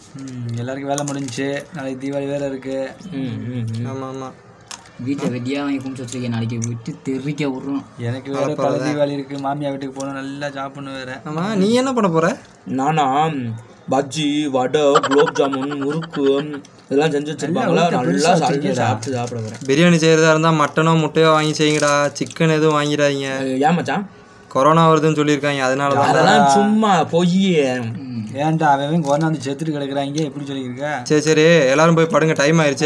ம், எல்லாருக்கும் வேலை முடிஞ்சுச்சு நாளைக்கு தீபாவளி வேற இருக்கு ம் ம் ம். ஆமாம் ஆமாம் வீட்டில் வெட்டியாக வாங்கி கும்பிட்டு வச்சிருக்கேன் நாளைக்கு விட்டு தெறிக்க விட்றோம் எனக்கு வேற பல தீபாவளி இருக்கு மாமியா வீட்டுக்கு போகணும் நல்லா சாப்பிடணும் வேற ஆமாம் நீ என்ன பண்ண போகிற நானா பஜ்ஜி வடை குலோப் ஜாமுன் முறுக்கு இதெல்லாம் செஞ்சு வச்சிருப்பாங்களா நல்லா சாப்பிட்டு சாப்பிட்டு சாப்பிட போகிறேன் பிரியாணி செய்கிறதா இருந்தால் மட்டனோ முட்டையோ வாங்கி செய்யுங்கடா சிக்கன் எதுவும் வாங்கிடாதீங்க ஏன் மச்சான் கொரோனா வருதுன்னு சொல்லியிருக்காங்க அதனால தான் அதெல்லாம் சும்மா பொய் ஏன்டா அவன் அவன் கொரோனா வந்து செத்துட்டு கிடக்குறாங்க எப்படி சொல்லியிருக்க சரி சரி எல்லாரும் போய் படுங்க டைம் ஆயிடுச்சு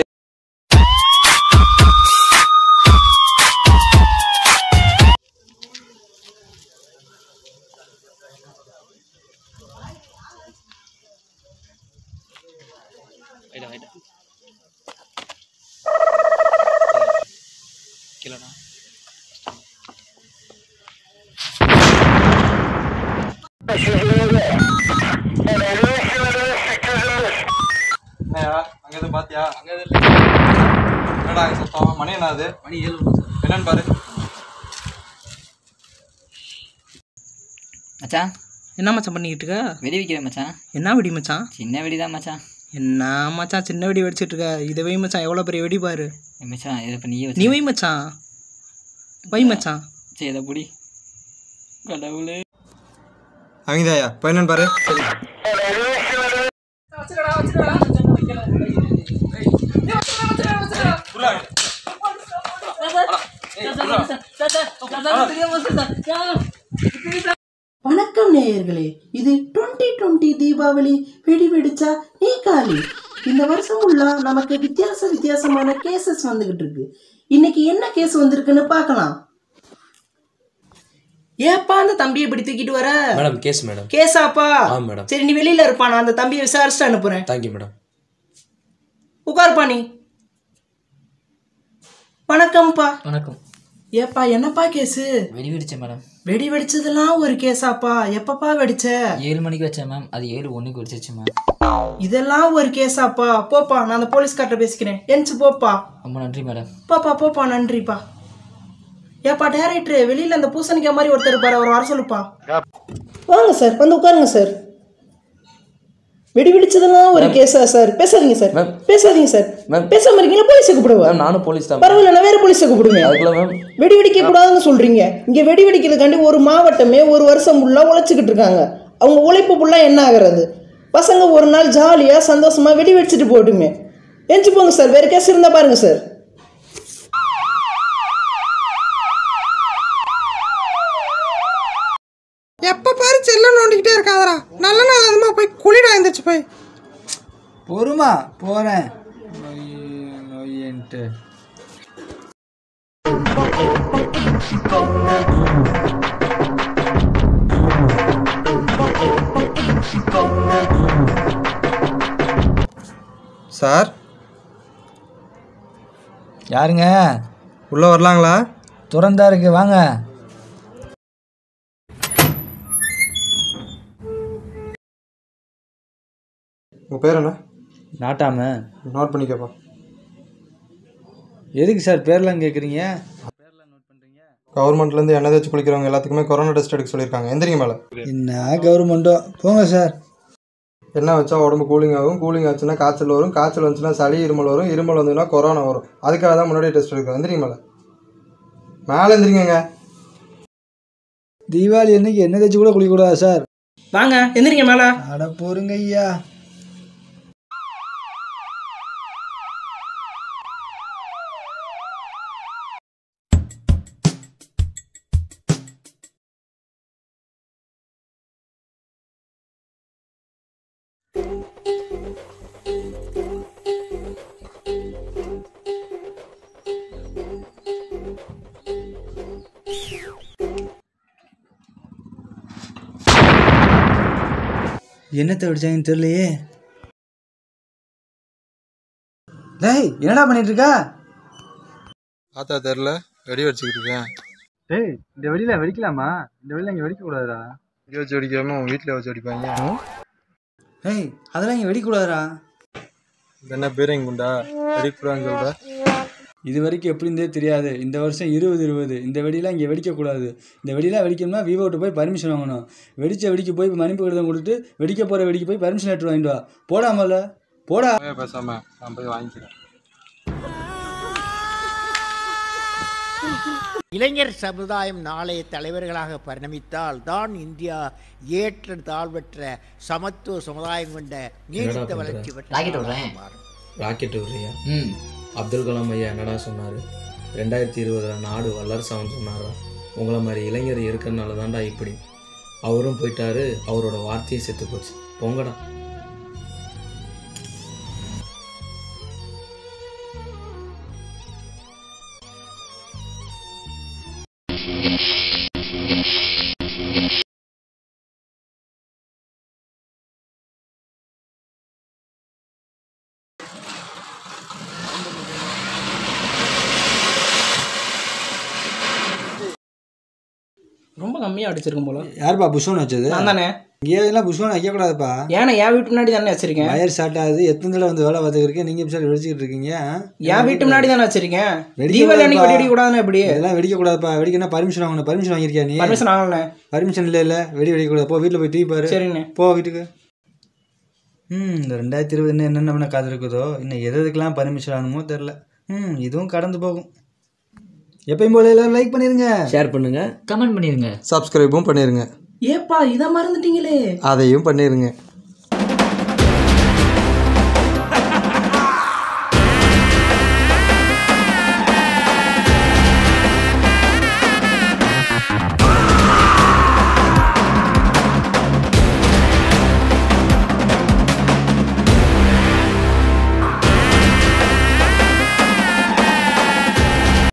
அங்கே எதுவும் பார்த்தியா அங்கே என்னடா அங்கே சத்தம் மணி என்ன அது மணி ஏழு என்னன்னு பாரு மச்சான் என்ன மச்சான் பண்ணிக்கிட்டு இருக்க வெடி வைக்கிறேன் மச்சான் என்ன வெடி மச்சான் சின்ன வெடி தான் மச்சான் என்ன மச்சான் சின்ன வெடி வெடிச்சிட்டு இருக்க இதை வை மச்சான் எவ்வளோ பெரிய வெடி பாரு ஏய் மச்சான் இதை இப்போ நீயே நீ வச்சு வை மச்சான் வை மச்சான் சரி இதை புடி கடவுளே அவங்கதாயா போய் என்னன்னு பாரு வணக்கம் நேயர்களே இது டுவெண்ட்டி டுவெண்ட்டி தீபாவளி வெடி வெடிச்சா நீ காலி இந்த வருஷம் உள்ள நமக்கு வித்தியாச வித்தியாசமான கேசஸ் வந்துகிட்டு இருக்கு இன்னைக்கு என்ன கேஸ் வந்திருக்குன்னு பார்க்கலாம் ஏப்பா அந்த தம்பியை இப்படி தூக்கிட்டு வர மேடம் கேஸ் மேடம் கேஸாப்பா ஆ மேடம் சரி நீ வெளியில இருப்பா நான் அந்த தம்பியை விசாரிச்சுட்டு அனுப்புறேன் தேங்க்யூ மேடம் உட்காருப்பா நீ வணக்கம்ப்பா வணக்கம் ஏப்பா என்னப்பா கேஸு வெடி வெடிச்சேன் மேடம் வெடி வெடிச்சதெல்லாம் ஒரு கேஸாப்பா எப்பப்பா வெடிச்ச ஏழு மணிக்கு வச்சேன் மேம் அது ஏழு ஒன்றுக்கு வெடிச்சிச்சு மேம் இதெல்லாம் ஒரு கேஸாப்பா போப்பா நான் அந்த போலீஸ்கார்ட்ட பேசிக்கிறேன் என்ச்சு போப்பா ரொம்ப நன்றி மேடம் போப்பா போப்பா நன்றிப்பா ஏப்பா டேரக்டர் வெளியில அந்த பூசணிக்காய் மாதிரி ஒருத்தர் இருப்பாரு அவர் வர சொல்லுப்பா வாங்க சார் வந்து உட்காருங்க சார் வெடி வெடிச்சதெல்லாம் ஒரு கேஸா சார் பேசாதீங்க சார் பேசாதீங்க சார் பேசாம இருக்கீங்களா போலீஸை கூப்பிடுவா நானும் போலீஸ் தான் பரவாயில்ல நான் வேற போலீஸை கூப்பிடுவேன் அதுக்குள்ள மேம் வெடி வெடிக்க கூடாதுன்னு சொல்றீங்க இங்க வெடி வெடிக்கிறதுக்காண்டி ஒரு மாவட்டமே ஒரு வருஷம் ஃபுல்லா உழைச்சிக்கிட்டு இருக்காங்க அவங்க உழைப்பு ஃபுல்லா என்ன ஆகுறது பசங்க ஒரு நாள் ஜாலியா சந்தோஷமா வெடி வெடிச்சிட்டு போட்டுமே எஞ்சி போங்க சார் வேற கேஸ் இருந்தா பாருங்க சார் எப்போ பாரு செல்லம் நோண்டிக்கிட்டே இருக்காதடா நல்ல நாள் அதுமா போய் குளிடா இருந்துச்சு போய் பொறுமா போறேன் நொய் நொய்ன்ட்டு சார் யாருங்க உள்ளே வரலாங்களா திறந்தா இருக்கு வாங்க உங்கள் பேர் என்ன நாட்டாம நோட் பண்ணிக்கப்பா எதுக்கு சார் பேர்லாம் கேட்குறீங்க கவர்மெண்ட்லேருந்து எண்ணெய் தேய்ச்சி குளிக்கிறவங்க எல்லாத்துக்குமே கொரோனா டெஸ்ட் எடுக்க சொல்லியிருக்காங்க எந்திரிங்க மேலே என்ன கவர்மெண்ட்டோ போங்க சார் எண்ணெய் வச்சா உடம்பு கூலிங் ஆகும் கூலிங் ஆச்சுன்னா காய்ச்சல் வரும் காய்ச்சல் வந்துச்சுன்னா சளி இருமல் வரும் இருமல் வந்ததுன்னா கொரோனா வரும் அதுக்காக தான் முன்னாடியே டெஸ்ட் எடுக்கிறோம் எந்திரிங்க மேலே மேலே எந்திரிங்க தீபாவளி அன்னைக்கு என்ன தேய்ச்சி கூட குளிக்கக்கூடாதா சார் வாங்க எந்திரிங்க மேல அட போருங்க ஐயா என்னத்தை அடிச்சாங்கன்னு தெரியலையே டேய் என்னடா பண்ணிட்டு இருக்க பார்த்தா தெரில வெடி வச்சுக்கிட்டு இருக்கேன் டேய் இந்த வெளியில வெடிக்கலாமா இந்த வெளியில இங்க வெடிக்க கூடாதுடா இங்கே வச்சு வெடிக்காம உங்கள் வீட்டில் வச்சு வெடிப்பாங்க டேய் அதெல்லாம் இங்க வெடிக்க கூடாதுடா இது என்ன பீரங்கி குண்டா வெடிக்கூடாதுன்னு சொல்கிற இது வரைக்கும் எப்படி இருந்தே தெரியாது இந்த வருஷம் இருபது இருபது இந்த வெடியெல்லாம் இங்கே வெடிக்கக்கூடாது இந்த வெடியெல்லாம் வெடிக்கணும்னா விவோட்டு போய் பர்மிஷன் வாங்கணும் வெடிச்ச வெடிக்கு போய் மன்னிப்பு கடிதம் கொடுத்துட்டு வெடிக்க போகிற வெடிக்கு போய் பர்மிஷன் லெட்டர் வாங்கிட்டு வா போடாமல போடா பேசாம நான் போய் வாங்கிக்கிறேன் இளைஞர் சமுதாயம் நாளைய தலைவர்களாக பரிணமித்தால் தான் இந்தியா ஏற்ற தாழ்வற்ற சமத்துவ சமுதாயம் கொண்ட நீடித்த பண்ற? வளர்ச்சி பெற்ற ராக்கெட் நாடாக விடுறேன். மாறும். ராக்கெட் விடுறியா ம் அப்துல் கலாம் ஐயா என்னடா சொன்னார் ரெண்டாயிரத்தி இருபதுல நாடு வல்லரசான்னு சொன்னாரா உங்களை மாதிரி இளைஞர் இருக்கிறனால தான்டா இப்படி அவரும் போயிட்டாரு அவரோட வார்த்தையை செத்து போச்சு பொங்கடா ரொம்ப கம்மியாக அடிச்சிருக்கும் போல யாருப்பா புஷ்வான் வச்சது நான் தானே இங்கே இதெல்லாம் புஷ்வான் வைக்கக்கூடாதுப்பா ஏன்னா என் வீட்டு முன்னாடி தானே வச்சிருக்கேன் வயர் ஸ்டார்ட் ஆகுது எத்தனை தடவை வந்து வேலை பார்த்துக்கிறீங்க நீங்கள் இப்போ வெடிச்சிக்கிட்டு இருக்கீங்க என் வீட்டு முன்னாடி தானே வச்சிருக்கேன் வெடிக்க தீபாவளி அன்னைக்கு கூடாதுப்பா. வெடி வெடிக்க கூடாதுன்னு எப்படி இதெல்லாம் வெடிக்கக்கூடாதுப்பா வெடிக்கணும் பர்மிஷன் வாங்கணும் பர்மிஷன் வாங்கியிருக்கியா நீ பர்மிஷன் ஆகலண்ணே பர்மிஷன் இல்லை இல்லை வெடி வெடிக்கக்கூடாது போ வீட்டில் போய் டீ பாரு சரிண்ணே போ வீட்டுக்கு ம் இந்த ரெண்டாயிரத்தி இருபது இன்னும் என்னென்ன பண்ண காது இருக்குதோ இன்னும் எது எதுக்கெல்லாம் பர்மிஷன் ஆகணுமோ தெரில ம் இதுவும் கடந்து போகும் எப்பயும் போல எல்லாரும் லைக் பண்ணிருங்க ஷேர் பண்ணுங்க கமெண்ட் பண்ணிருங்க சப்ஸ்கிரைபும் பண்ணிருங்க ஏப்பா இதை மறந்துட்டீங்களே அதையும் பண்ணிருங்க